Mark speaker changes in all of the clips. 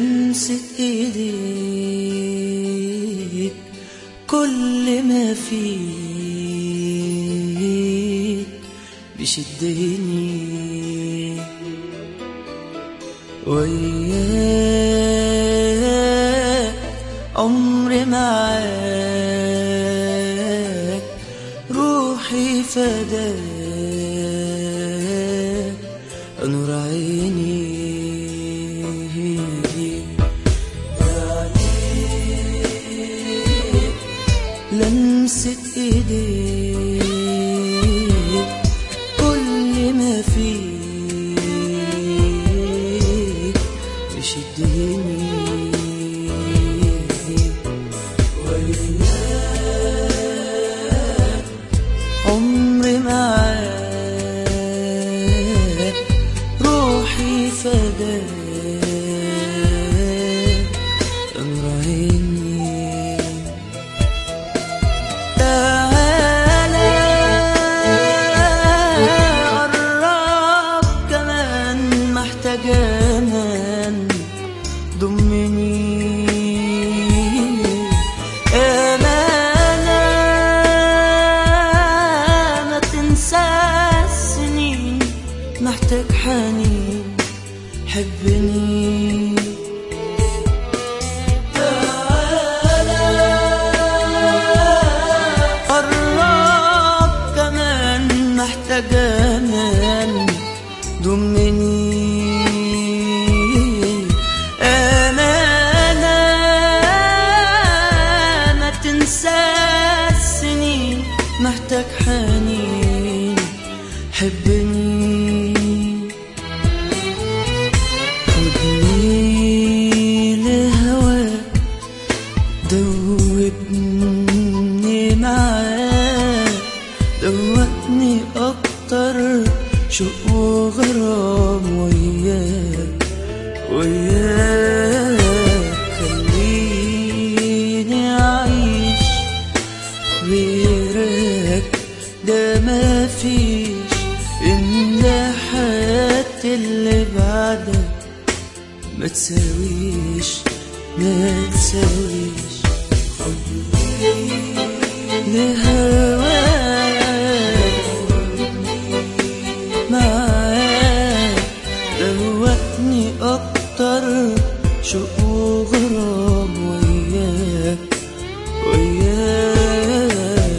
Speaker 1: لمسة ايديك كل ما فيك بيشدني وياك عمري معاك روحي فداك نور عيني لمسة ايديك كل ما فيك بيشدني وياك عمري معاك روحي فداك أمر عيني تعالى قرب كمان محتاج امان ضمني امانه ما تنسى السنين محتاج حنين حبني قرب كمان محتاج امان ضمني امانه ما تنسى السنين محتاج حنين حبني خدني لهواك دوبني معاك دوقني اكتر شوق وغرام وياك وياك خليني اعيش غيرك ده ما فيش إلا حياتي اللي بعدك ما تساويش ما تساويش لهواك معاك دوقني أكتر شوق وغرام وياك وياك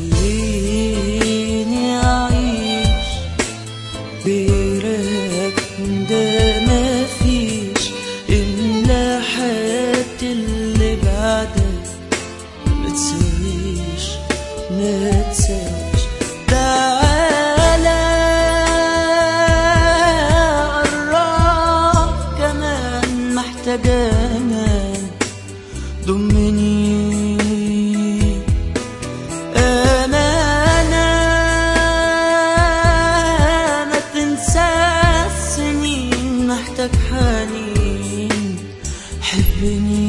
Speaker 1: خليني أعيش غيرك ده ما فيش إلا حياتي اللي بعدك ما تساويش ما تساويش تعالى قرب كمان محتاج أمان ضمني أمانة ما تنسى السنين محتاج حنين حبني